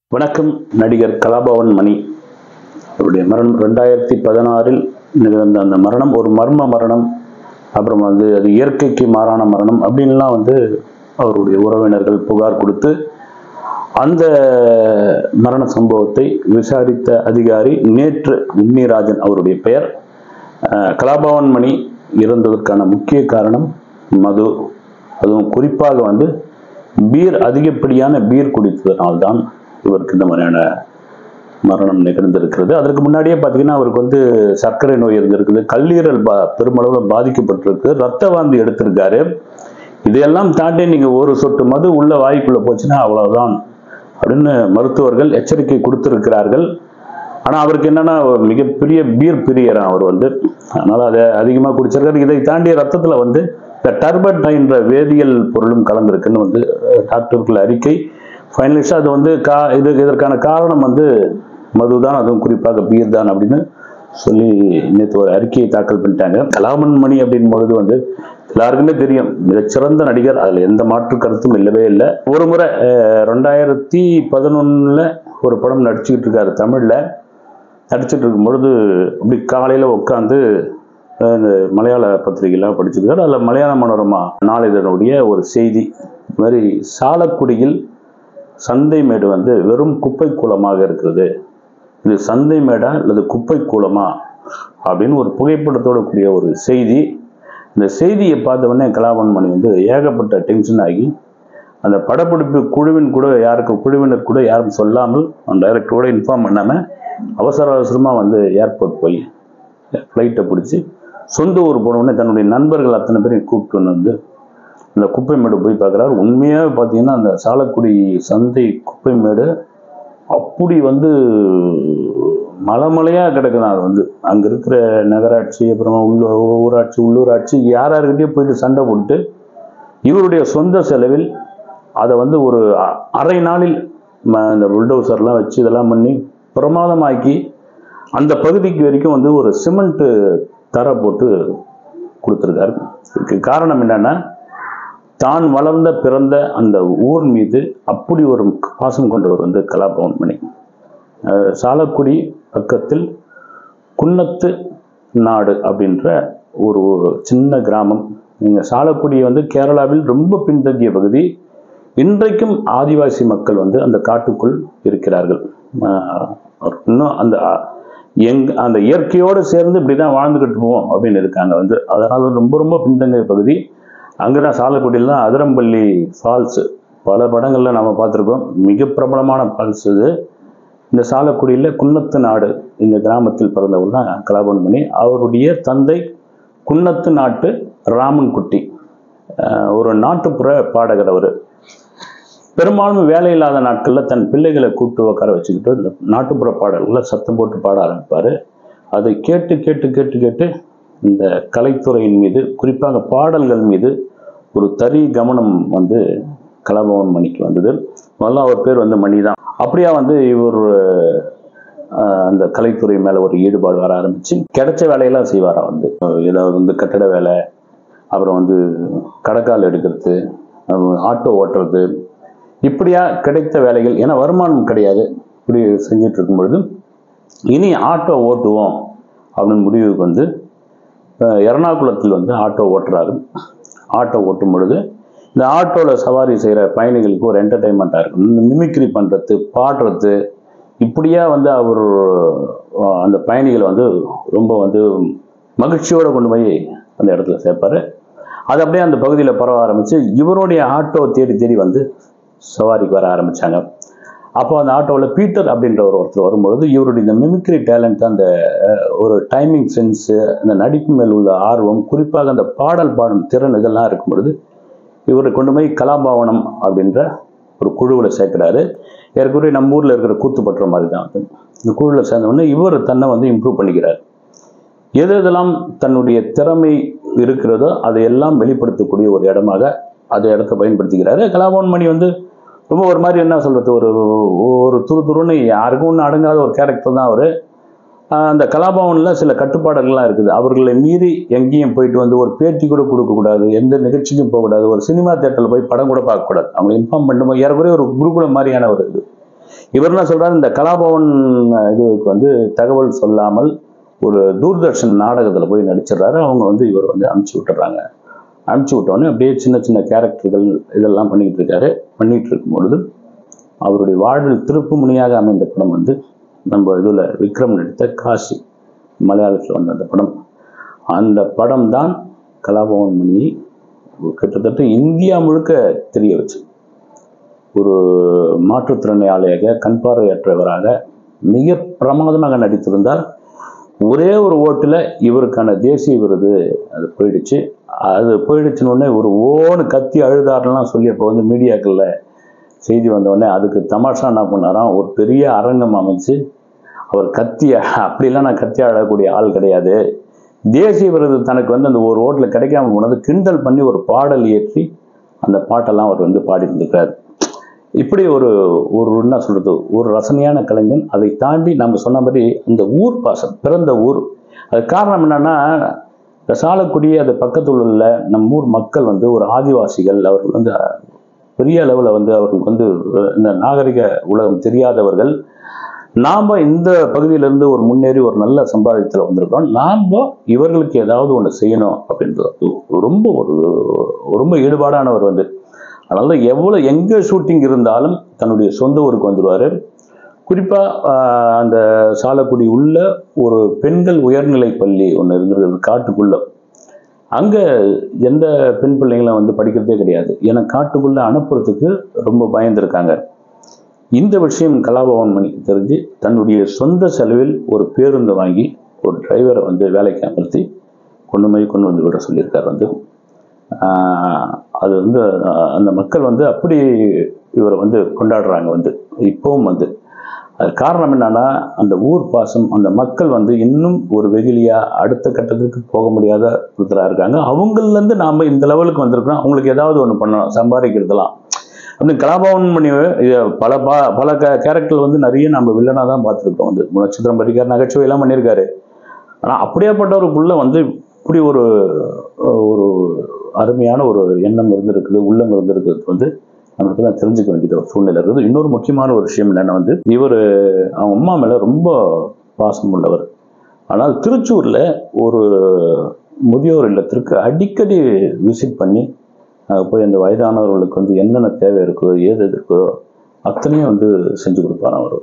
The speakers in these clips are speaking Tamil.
வணக்கம் நடிகர் கலாபவன் மணி அவருடைய மரணம் ரெண்டாயிரத்தி பதினாறில் நிகழ்ந்த அந்த மரணம் ஒரு மர்ம மரணம் அப்புறம் வந்து அது இயற்கைக்கு மாறான மரணம் அப்படின்லாம் வந்து அவருடைய உறவினர்கள் புகார் கொடுத்து அந்த மரண சம்பவத்தை விசாரித்த அதிகாரி நேற்று உன்னிராஜன் அவருடைய பெயர் அஹ், கலாபவன் மணி இறந்ததற்கான முக்கிய காரணம் மது அதுவும் குறிப்பாக வந்து பீர் அதிகப்படியான பீர் குடித்ததனால்தான் இவருக்கு இந்த மாதிரியான மரணம் நிகழ்ந்திருக்கிறது அதற்கு முன்னாடியே பார்த்தீங்கன்னா அவருக்கு வந்து சர்க்கரை நோய் இருந்திருக்குது கல்லீரல் பா பெருமளவில் பாதிக்கப்பட்டிருக்கு ரத்த வாந்தி எடுத்திருக்காரு இதையெல்லாம் தாண்டி நீங்கள் ஒரு சொட்டு மது உள்ள வாய்க்குள்ள போச்சுன்னா அவ்வளவுதான் அப்படின்னு மருத்துவர்கள் எச்சரிக்கை கொடுத்திருக்கிறார்கள் ஆனால் அவருக்கு என்னன்னா ஒரு மிகப்பெரிய பீர் பிரியரான் அவர் வந்து அதனால அதை அதிகமாக குடிச்சிருக்காரு இதை தாண்டி ரத்தத்தில் வந்து இந்த டர்பன்டைன்ற வேதியியல் பொருளும் கலந்திருக்குன்னு வந்து அஹ், டாக்டர்கள் அறிக்கை ஃபைனலிஸ்டாக அது வந்து கா இது இதற்கான காரணம் வந்து மதுதான் அதுவும் குறிப்பாக பீர் தான் அப்படின்னு சொல்லி நேற்று ஒரு அறிக்கையை தாக்கல் பண்ணிட்டாங்க கலாமன் மணி அப்படின் பொழுது வந்து எல்லாருக்குமே தெரியும் மிகச்சிறந்த நடிகர் அதில் எந்த மாற்று கருத்தும் இல்லவே இல்லை ஒரு முறை அஹ், ரெண்டாயிரத்தி பதினொன்றில் ஒரு படம் நடிச்சுக்கிட்டு இருக்காரு தமிழில் நடிச்சிட்டு இருக்கும் பொழுது அப்படி காலையில் உட்காந்து இந்த மலையாள பத்திரிகைலாம் படிச்சிருக்காரு அதில் மலையாள மனோரமா நாளிதழுடைய ஒரு செய்தி இந்த மாதிரி சாலக்குடியில் சந்தை மேடு வந்து வெறும் குப்பை கூலமாக இருக்கிறது இது சந்தை மேடா அல்லது குப்பை கூலமா அப்படின்னு ஒரு புகைப்படத்தோட கூடிய ஒரு செய்தி இந்த செய்தியை பார்த்த உடனே கலாபன் மணி வந்து ஏகப்பட்ட டென்ஷன் ஆகி அந்த படப்பிடிப்பு குழுவின் கூட யாருக்கும் குழுவினர் கூட யாரும் சொல்லாமல் அந்த டைரக்டரோட இன்ஃபார்ம் பண்ணாமல் அவசர அவசரமாக வந்து ஏர்போர்ட் போய் ஃப்ளைட்டை பிடிச்சி சொந்த ஊர் போன உடனே தன்னுடைய நண்பர்கள் அத்தனை பேரையும் கூப்பிட்டு வந்து அந்த குப்பை மேடு போய் பார்க்குறாரு உண்மையாக பார்த்தீங்கன்னா அந்த சாலக்குடி சந்தை குப்பை மேடு அப்படி வந்து மலைமலையாக கிடக்குதான் அது வந்து அங்கே இருக்கிற நகராட்சி அப்புறமா உள்ள ஊராட்சி உள்ளூராட்சி யார் யாருக்கிட்டேயும் போயிட்டு சண்டை போட்டு இவருடைய சொந்த செலவில் அதை வந்து ஒரு அ- அரை நாளில் ம- இந்த புல்டோசர்லாம் வச்சு இதெல்லாம் பண்ணி பிரமாதமாக்கி அந்த பகுதிக்கு வரைக்கும் வந்து ஒரு சிமெண்ட்டு தரை போட்டு கொடுத்துருக்காரு இதுக்கு காரணம் என்னன்னா தான் வளர்ந்த பிறந்த அந்த ஊர் மீது அப்படி ஒரு பாசம் கொண்டவர் வந்து கலாபவன் மணி அஹ் சாலக்குடி பக்கத்தில் குன்னத்து நாடு அப்படின்ற ஒரு ஒரு சின்ன கிராமம் நீங்கள் சாலக்குடி வந்து கேரளாவில் ரொம்ப பின்தங்கிய பகுதி இன்றைக்கும் ஆதிவாசி மக்கள் வந்து அந்த காட்டுக்குள் இருக்கிறார்கள் ஆஹ் இன்னும் அந்த அ- எங் அந்த இயற்கையோடு சேர்ந்து இப்படி தான் வாழ்ந்துக்கிட்டு போவோம் அப்படின்னு இருக்காங்க வந்து அதனால ரொம்ப ரொம்ப பின்தங்கிய பகுதி அங்கே தான் சாலக்குடியில் தான் அதிரம்பள்ளி ஃபால்ஸ் பல படங்களில் நம்ம பார்த்துருக்கோம் மிக பிரபலமான ஃபால்ஸ் இது இந்த சாலக்குடியில் குன்னத்து நாடு இந்த கிராமத்தில் பிறந்தவர் தான் கலாபன் மணி அவருடைய தந்தை குன்னத்து நாட்டு ராமன்குட்டி ஆஹ் ஒரு நாட்டுப்புற பாடகர் அவர் பெரும்பாலும் வேலை இல்லாத நாட்களில் தன் பிள்ளைகளை கூப்பிட்டு உட்கார வச்சுக்கிட்டு இந்த நாட்டுப்புற பாடல்களை சத்தம் போட்டு பாட ஆரம்பிப்பார் அதை கேட்டு கேட்டு கேட்டு கேட்டு இந்த கலைத்துறையின் மீது குறிப்பாக பாடல்கள் மீது ஒரு தனி கவனம் வந்து கலாபவன் மணிக்கு வந்தது முதல்ல அவர் பேர் வந்து மணி தான் அப்படியா வந்து இவர் ஆஹ், அந்த கலைத்துறை மேலே ஒரு ஈடுபாடு வர ஆரம்பிச்சு கிடைச்ச வேலையெல்லாம் செய்வாரா வந்து ஏதாவது வந்து கட்டட வேலை அப்புறம் வந்து கடைக்கால் எடுக்கிறது அப்புறம் ஆட்டோ ஓட்டுறது இப்படியா கிடைத்த வேலைகள் ஏன்னா வருமானம் கிடையாது இப்படி செஞ்சுட்டு இருக்கும் பொழுது இனி ஆட்டோ ஓட்டுவோம் அப்படின்னு முடிவுக்கு வந்து அஹ், எர்ணாகுளத்தில் வந்து ஆட்டோ ஓட்டுறாரு ஆட்டோ ஓட்டும் பொழுது இந்த ஆட்டோவில் சவாரி செய்கிற பயணிகளுக்கு ஒரு என்டர்டைன்மெண்ட்டாக இருக்கும் இந்த மிமிக்ரி பண்ணுறது பாடுறது இப்படியா வந்து அவர் அஹ், அந்த பயணிகளை வந்து ரொம்ப வந்து மகிழ்ச்சியோடு கொண்டு போய் அந்த இடத்துல சேர்ப்பாரு அது அப்படியே அந்த பகுதியில் பரவ ஆரம்பித்து இவருடைய ஆட்டோ தேடி தேடி வந்து சவாரிக்கு வர ஆரம்பித்தாங்க அப்போ அந்த ஆட்டோவில் பீட்டர் அப்படின்ற ஒரு ஒருத்தர் வரும்பொழுது இவருடைய இந்த மிமிக்ரி டேலண்ட் அந்த அஹ், ஒரு டைமிங் சென்ஸு அந்த நடிப்பு மேல் உள்ள ஆர்வம் குறிப்பாக அந்த பாடல் பாடும் திறன் இதெல்லாம் இருக்கும் பொழுது இவரை கொண்டு போய் கலாபவனம் அப்படின்ற ஒரு குழுவில் சேர்க்கிறாரு ஏற்கனவே நம்ம ஊரில் இருக்கிற கூத்துப்பட்டுற மாதிரி தான் அது இந்த குழுவில் சேர்ந்த உடனே இவர் தன்னை வந்து இம்ப்ரூவ் பண்ணிக்கிறார் எது எதெல்லாம் தன்னுடைய திறமை இருக்கிறதோ அதையெல்லாம் வெளிப்படுத்தக்கூடிய ஒரு இடமாக அந்த இடத்த பயன்படுத்திக்கிறாரு கலாபவன் மணி வந்து ரொம்ப ஒரு மாதிரி என்ன சொல்றது ஒரு ஒரு துரு துருன்னு யாருக்கும் ஒன்றும் அடங்காத ஒரு கேரக்டர் தான் அவர் அந்த கலாபவனில் சில கட்டுப்பாடுகள்லாம் இருக்குது அவர்களை மீறி எங்கேயும் போயிட்டு வந்து ஒரு பேட்டி கூட கொடுக்கக்கூடாது எந்த நிகழ்ச்சிக்கும் போகக்கூடாது ஒரு சினிமா தேட்டரில் போய் படம் கூட பார்க்கக்கூடாது அவங்க இன்ஃபார்ம் பண்ணும்போது ஏறக்குறைய ஒரு குருகுலம் மாதிரியான ஒரு இது இவர் என்ன சொல்றாரு இந்த கலாபவன் இதுக்கு வந்து தகவல் சொல்லாமல் ஒரு தூர்தர்ஷன் நாடகத்தில் போய் நடிச்சிடுறாரு அவங்க வந்து இவர் வந்து அனுப்பிச்சி விட்டுறாங்க அனுப்பிச்சி விட்டோடனே அப்படியே சின்ன சின்ன கேரக்டர்கள் இதெல்லாம் பண்ணிட்டு இருக்காரு பண்ணிட்டு இருக்கும் பொழுது அவருடைய வாழ்வில் திருப்பு முனியாக அமைந்த படம் வந்து நம்ம இதில் விக்ரம் நடித்த காசி மலையாளத்தில் வந்த அந்த படம் அந்த படம் தான் கலாபவன் மணியை கிட்டத்தட்ட இந்தியா முழுக்க தெரிய வச்சு ஒரு மாற்றுத்திறனாளியாக கண் பார்வையற்றவராக மிக பிரமாதமாக நடித்திருந்தார் ஒரே ஒரு ஓட்டில் இவருக்கான தேசிய விருது அது போயிடுச்சு அது போயிடுச்சுன்னு உடனே ஒரு ஓன்னு கத்தி அழுதாருலாம் சொல்லி அப்போ வந்து மீடியாக்களில் செய்தி வந்த உடனே அதுக்கு தமாஷா என்ன பண்ணாராம் ஒரு பெரிய அரங்கம் அமைச்சு அவர் கத்தி அப்படிலாம் நான் கத்தி அழக்கூடிய ஆள் கிடையாது தேசிய விருது தனக்கு வந்து அந்த ஒரு ஓட்டில் கிடைக்காம போனது கிண்டல் பண்ணி ஒரு பாடல் இயற்றி அந்த பாட்டெல்லாம் அவர் வந்து பாடி இருந்திருக்காரு இப்படி ஒரு ஒரு என்ன சொல்றது ஒரு ரசனையான கலைஞன் அதை தாண்டி நம்ம சொன்ன மாதிரி அந்த ஊர் பாசம் பிறந்த ஊர் அது காரணம் என்னன்னா இந்த சாலக்குடி அது பக்கத்தில் உள்ள நம்ம ஊர் மக்கள் வந்து ஒரு ஆதிவாசிகள் அவர்கள் வந்து பெரிய அளவில் வந்து அவர்களுக்கு வந்து இந்த நாகரிக உலகம் தெரியாதவர்கள் நாம் இந்த பகுதியிலிருந்து ஒரு முன்னேறி ஒரு நல்ல சம்பாதித்தில் வந்திருக்கோம் நாம் இவர்களுக்கு ஏதாவது ஒன்று செய்யணும் அப்படின்றது ரொம்ப ஒரு ரொம்ப ஈடுபாடானவர் வந்து அதனால எவ்வளோ எங்கே ஷூட்டிங் இருந்தாலும் தன்னுடைய சொந்த ஊருக்கு வந்துடுவார் குறிப்பாக அந்த சாலக்குடி உள்ள ஒரு பெண்கள் உயர்நிலை பள்ளி ஒன்று இருந்திருக்குது காட்டுக்குள்ள அங்கே எந்த பெண் பிள்ளைங்களும் வந்து படிக்கிறதே கிடையாது ஏன்னா காட்டுக்குள்ளே அனுப்புறதுக்கு ரொம்ப பயந்துருக்காங்க இந்த விஷயம் கலாபவன் மணிக்கு தெரிஞ்சு தன்னுடைய சொந்த செலவில் ஒரு பேருந்து வாங்கி ஒரு டிரைவரை வந்து வேலைக்கு அமர்த்தி கொண்டு போய் கொண்டு வந்து விட சொல்லியிருக்கார் வந்து ஆஹ் அது வந்து ஆஹ் அந்த மக்கள் வந்து அப்படி இவரை வந்து கொண்டாடுறாங்க வந்து இப்பவும் வந்து அது காரணம் என்னன்னா அந்த ஊர் பாசம் அந்த மக்கள் வந்து இன்னும் ஒரு வெகுளியா அடுத்த கட்டத்துக்கு போக முடியாத ஒருத்தரா இருக்காங்க அவங்கள்லேருந்து நாம இந்த லெவலுக்கு வந்திருக்கிறோம் அவங்களுக்கு ஏதாவது ஒன்று பண்ணணும் சம்பாதிக்கிறதுலாம் அப்படி கலாபவன் மணி இது பல பா பல கேரக்டர் வந்து நிறைய நம்ம வில்லனாக தான் பார்த்துருக்கோம் வந்து நட்சத்திரம் படிக்கார் நகைச்சுவை எல்லாம் பண்ணியிருக்காரு ஆனால் அப்படியேப்பட்டவருக்குள்ள வந்து இப்படி ஒரு ஒரு அருமையான ஒரு எண்ணம் இருந்திருக்குது உள்ளம் இருந்திருக்கிறது வந்து நமக்கு தான் தெரிஞ்சுக்க வேண்டியது ஒரு சூழ்நிலை இருக்குது இன்னொரு முக்கியமான ஒரு விஷயம் என்னென்னா வந்து இவர் அவங்க அம்மா மேலே ரொம்ப பாசம் உள்ளவர் ஆனால் திருச்சூரில் ஒரு முதியோர் இல்லத்திற்கு அடிக்கடி விசிட் பண்ணி அஹ், போய் அந்த வயதானவர்களுக்கு வந்து என்னென்ன தேவை இருக்கோ ஏது எது இருக்கோ அத்தனையும் வந்து செஞ்சு கொடுப்பார் அவர்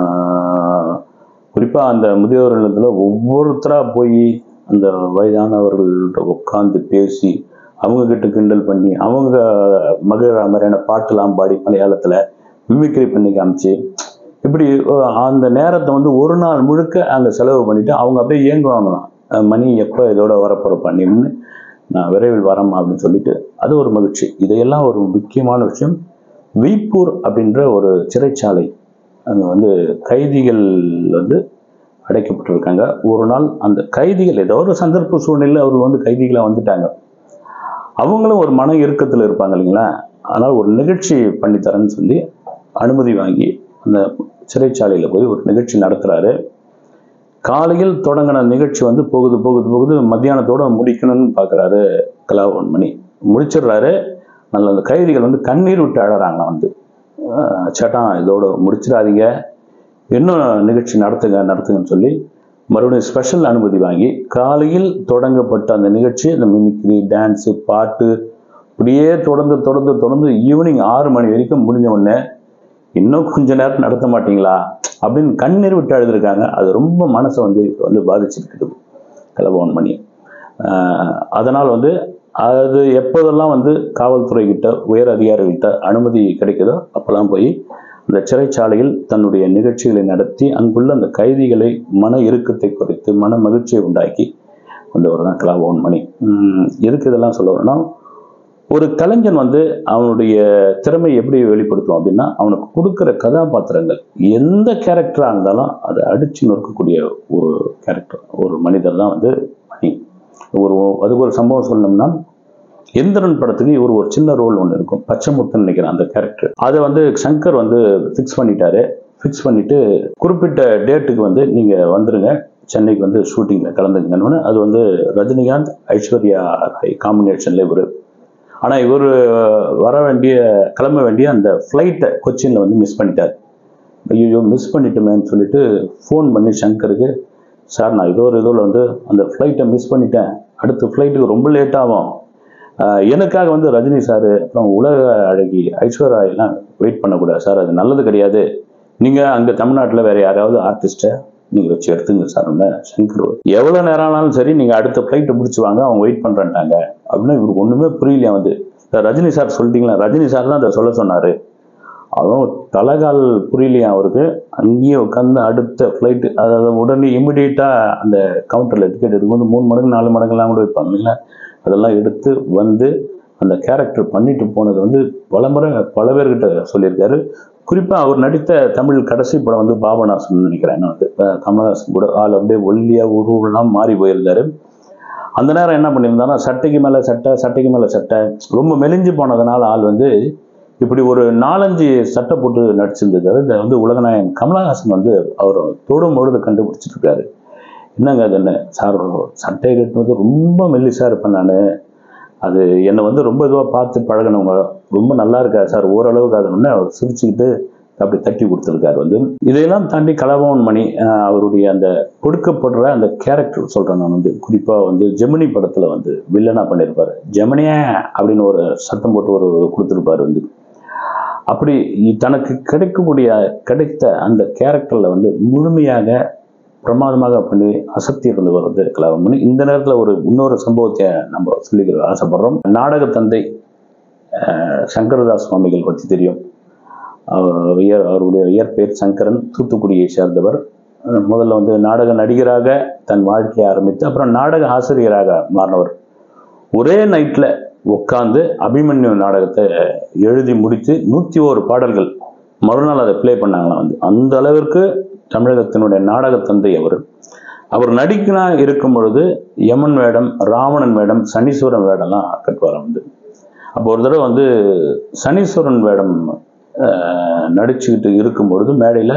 குறிப்பாக அந்த முதியோர் இல்லத்தில் ஒவ்வொருத்தராக போய் அந்த வயதானவர்கள்ட்ட உட்காந்து பேசி அவங்க கிட்ட கிண்டல் பண்ணி அவங்க மகிழ மாதிரியான பாட்டெல்லாம் பாடி மலையாளத்தில் மிமிக்ரி பண்ணி காமிச்சு இப்படி அஹ், அந்த நேரத்தை வந்து ஒரு நாள் முழுக்க அங்கே செலவு பண்ணிட்டு அவங்க அப்படியே இயங்குவாங்களாம் அஹ், மணி எப்போ இதோட வரப்போகிற நின்று நான் விரைவில் வரேன் அப்படின்னு சொல்லிட்டு அது ஒரு மகிழ்ச்சி இதையெல்லாம் ஒரு முக்கியமான விஷயம் வீப்பூர் அப்படின்ற ஒரு சிறைச்சாலை அங்கே வந்து கைதிகள் வந்து அடைக்கப்பட்டிருக்காங்க ஒரு நாள் அந்த கைதிகள் ஏதோ ஒரு சந்தர்ப்ப சூழ்நிலையில் அவர்கள் வந்து கைதிகளாக வந்துட்டாங்க அவங்களும் ஒரு மன இறுக்கத்தில் இருப்பாங்க இல்லைங்களா அதனால் ஒரு நிகழ்ச்சி பண்ணித்தரேன்னு சொல்லி அனுமதி வாங்கி அந்த சிறைச்சாலையில் போய் ஒரு நிகழ்ச்சி நடத்துகிறாரு காலையில் தொடங்கின நிகழ்ச்சி வந்து போகுது போகுது போகுது மத்தியானத்தோட முடிக்கணும்னு பார்க்குறாரு கலாபவன் மணி முடிச்சிடுறாரு நல்ல அந்த கைதிகள் வந்து கண்ணீர் விட்டு அழறாங்க வந்து அஹ் சேட்டா இதோட முடிச்சிடாதீங்க இன்னும் நிகழ்ச்சி நடத்துங்க நடத்துங்கன்னு சொல்லி மறுபடியும் ஸ்பெஷல் அனுமதி வாங்கி காலையில் தொடங்கப்பட்ட அந்த நிகழ்ச்சி இந்த மிமிக்ரி டான்ஸு பாட்டு இப்படியே தொடர்ந்து தொடர்ந்து தொடர்ந்து ஈவினிங் ஆறு மணி வரைக்கும் முடிஞ்ச உடனே இன்னும் கொஞ்ச நேரம் நடத்த மாட்டீங்களா அப்படின்னு கண்ணீர் விட்டு அழுதுருக்காங்க அது ரொம்ப மனசை வந்து வந்து பாதிச்சிருக்குது கலபவன் மணி ஆஹ் அதனால் வந்து அது எப்போதெல்லாம் வந்து காவல்துறை கிட்ட உயர் அதிகாரிகிட்ட அனுமதி கிடைக்குதோ அப்போல்லாம் போய் அந்த சிறைச்சாலையில் தன்னுடைய நிகழ்ச்சிகளை நடத்தி அங்குள்ள அந்த கைதிகளை மன இறுக்கத்தை குறைத்து மன மகிழ்ச்சியை உண்டாக்கி வந்தவர் தான் கலாபவன் மணி உம் எதுக்கு இதெல்லாம் சொல்ல வரேன்னா ஒரு கலைஞன் வந்து அவனுடைய திறமை எப்படி வெளிப்படுத்தும் அப்படின்னா அவனுக்கு கொடுக்குற கதாபாத்திரங்கள் எந்த கேரக்டராக இருந்தாலும் அதை அடிச்சு நொறுக்கக்கூடிய ஒரு கேரக்டர் ஒரு மனிதர் தான் வந்து மணி ஒரு அதுக்கு ஒரு சம்பவம் சொல்லணும்னா எந்திரன் படத்துக்கு இவர் ஒரு சின்ன ரோல் ஒன்று இருக்கும் பச்சைமுத்துன்னு நினைக்கிறேன் அந்த கேரக்டர் அதை வந்து சங்கர் வந்து ஃபிக்ஸ் பண்ணிட்டாரு ஃபிக்ஸ் பண்ணிட்டு குறிப்பிட்ட டேட்டுக்கு வந்து நீங்கள் வந்துருங்க சென்னைக்கு வந்து ஷூட்டிங்கில் கலந்துங்கன்னு அது வந்து ரஜினிகாந்த் ஐஸ்வர்யா ராய் காம்பினேஷனில் இவர் ஆனால் இவர் வர வேண்டிய கிளம்ப வேண்டிய அந்த ஃப்ளைட்டை கொச்சினில் வந்து மிஸ் பண்ணிட்டார் ஐயோ மிஸ் பண்ணிட்டோமேன்னு சொல்லிட்டு ஃபோன் பண்ணி சங்கருக்கு சார் நான் ஏதோ ஒரு இதில் வந்து அந்த ஃப்ளைட்டை மிஸ் பண்ணிட்டேன் அடுத்த ஃப்ளைட்டுக்கு ரொம்ப லேட் ஆகும் ஆஹ் எனக்காக வந்து ரஜினி சார் அப்புறம் உலக அழகி ஐஸ்வர்யா எல்லாம் வெயிட் பண்ணக்கூடாது சார் அது நல்லது கிடையாது நீங்கள் அங்கே தமிழ்நாட்டில் வேற யாராவது ஆர்டிஸ்ட்டை நீங்கள் வச்சு எடுத்துங்க சார் சங்கர் எவ்வளோ நேரம் ஆனாலும் சரி நீங்கள் அடுத்த ஃப்ளைட்டை பிடிச்சி வாங்க அவங்க வெயிட் பண்ணுறேன்ட்டாங்க அப்படின்னா இவருக்கு ஒன்றுமே புரியலையா வந்து இந்த ரஜினி சார் சொல்லிட்டீங்களா ரஜினி சார் தான் அதை சொல்ல சொன்னார் அதுவும் தலைகால் புரியலையா அவருக்கு அங்கேயே உட்காந்து அடுத்த ஃப்ளைட்டு அதாவது உடனே இமிடியேட்டாக அந்த கவுண்டரில் டிக்கெட் எடுக்கும்போது மூணு மடங்கு நாலு மடங்குலாம் கூட வைப்பாங்க இல்லைங்களா அதெல்லாம் எடுத்து வந்து அந்த கேரக்டர் பண்ணிட்டு போனது வந்து பல முறை பல பேர்கிட்ட சொல்லியிருக்காரு குறிப்பாக அவர் நடித்த தமிழ் கடைசி படம் வந்து பாபநாசன் நினைக்கிறேன் நான் வந்து அஹ் கமலஹாசன் கூட ஆள் அப்படியே ஒல்லியாக உருவெல்லாம் மாறி போயிருந்தாரு அந்த நேரம் என்ன பண்ணியிருந்தாருன்னா சட்டைக்கு மேலே சட்டை சட்டைக்கு மேலே சட்டை ரொம்ப மெலிஞ்சு போனதுனால ஆள் வந்து இப்படி ஒரு நாலஞ்சு சட்டை போட்டு நடிச்சிருந்திருக்காரு இதை வந்து உலகநாயகன் கமலஹாசன் வந்து அவர் தொடும் பொழுது கண்டுபிடிச்சிட்டு இருக்காரு என்னங்க அது என்ன சார் சட்டை கட்டுவது ரொம்ப மெல்லிசாக இருப்பேன் நான் அது என்னை வந்து ரொம்ப இதுவாக பார்த்து பழகினவங்க ரொம்ப நல்லா இருக்காரு சார் ஓரளவுக்கு அது ஒன்று அவர் சிரிச்சுக்கிட்டு அப்படி தட்டி கொடுத்துருக்காரு வந்து இதையெல்லாம் தாண்டி கலாபவன் மணி ஆஹ் அவருடைய அந்த கொடுக்கப்படுற அந்த கேரக்டர் சொல்கிறேன் நான் வந்து குறிப்பாக வந்து ஜெமினி படத்தில் வந்து வில்லனா பண்ணியிருப்பாரு ஜெமினியா அப்படின்னு ஒரு சத்தம் போட்டு ஒரு கொடுத்துருப்பாரு வந்து அப்படி தனக்கு கிடைக்கக்கூடிய கிடைத்த அந்த கேரக்டரில் வந்து முழுமையாக பிரமாதமாக பண்ணி அசத்தி இருந்தவர் வந்து கலாபவன் மணி இந்த நேரத்தில் ஒரு இன்னொரு சம்பவத்தை நம்ம சொல்லிக்கிற ஆசைப்படுறோம் நாடக தந்தை ஆஹ் சங்கரதாஸ் சுவாமிகள் பற்றி தெரியும் அவர் இயற் அவருடைய இயற்பெயர் சங்கரன் தூத்துக்குடியை சேர்ந்தவர் அஹ் முதல்ல வந்து நாடக நடிகராக தன் வாழ்க்கையை ஆரம்பித்து அப்புறம் நாடக ஆசிரியராக மாறினவர் ஒரே நைட்டில் உட்காந்து அபிமன்யு நாடகத்தை எழுதி முடித்து நூற்றி ஓரு பாடல்கள் மறுநாள் அதை ப்ளே பண்ணாங்களாம் வந்து அந்த அளவிற்கு தமிழகத்தினுடைய நாடக தந்தை அவர் அவர் நடிக்கனா இருக்கும் பொழுது யமன் வேடம் ராவணன் வேடம் சனீஸ்வரன் வேடம்லாம் கட்டுவார் வந்து அப்போ ஒரு தடவை வந்து சனீஸ்வரன் வேடம் அஹ், நடிச்சுக்கிட்டு இருக்கும் பொழுது மேடையில்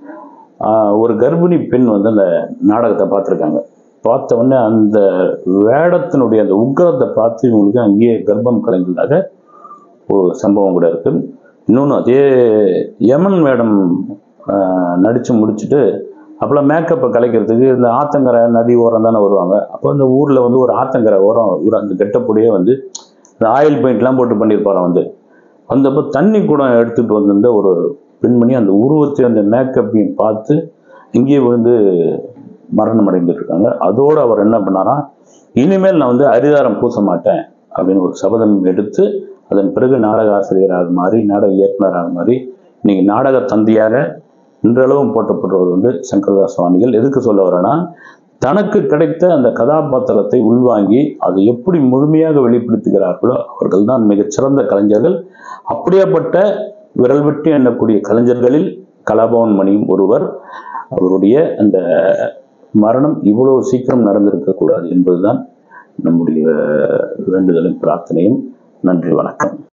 ஒரு கர்ப்பிணி பெண் வந்து அந்த நாடகத்தை பார்த்துருக்காங்க பார்த்த உடனே அந்த வேடத்தினுடைய அந்த உக்கிரத்தை பார்த்து இவங்களுக்கு அங்கேயே கர்ப்பம் கலைந்ததாக ஒரு சம்பவம் கூட இருக்கு இன்னொன்று அதே யமன் வேடம் நடித்து முடிச்சுட்டு அப்போல்லாம் மேக்கப்பை கலைக்கிறதுக்கு இந்த ஆத்தங்கரை நதி ஓரம் தானே வருவாங்க அப்போ இந்த ஊரில் வந்து ஒரு ஆத்தங்கரை ஓரம் ஒரு அந்த கெட்டப்படியே வந்து இந்த ஆயில் பெயிண்ட்லாம் போட்டு பண்ணியிருப்பாராம் வந்து வந்தப்போ தண்ணி குடம் எடுத்துகிட்டு வந்திருந்த ஒரு பெண்மணி அந்த உருவத்தை அந்த மேக்கப்பையும் பார்த்து இங்கேயே விழுந்து மரணம் அடைந்துட்டு இருக்காங்க அதோடு அவர் என்ன பண்ணாராம் இனிமேல் நான் வந்து அரிதாரம் பூச மாட்டேன் அப்படின்னு ஒரு சபதம் எடுத்து அதன் பிறகு நாடக ஆசிரியராக மாறி நாடக இயக்குனராக மாறி இன்னைக்கு நாடக தந்தையாக இன்றளவும் போற்றப்படுவர் வந்து சங்கரதாஸ் சுவாமிகள் எதுக்கு சொல்ல வரேன்னா தனக்கு கிடைத்த அந்த கதாபாத்திரத்தை உள்வாங்கி அதை எப்படி முழுமையாக வெளிப்படுத்துகிறார்களோ அவர்கள் தான் மிகச்சிறந்த கலைஞர்கள் அப்படியேப்பட்ட விரல் விட்டு எண்ணக்கூடிய கலைஞர்களில் கலாபவன் மணியும் ஒருவர் அவருடைய அந்த மரணம் இவ்வளவு சீக்கிரம் நடந்திருக்க கூடாது என்பதுதான் நம்முடைய வேண்டுதலும் பிரார்த்தனையும் நன்றி வணக்கம்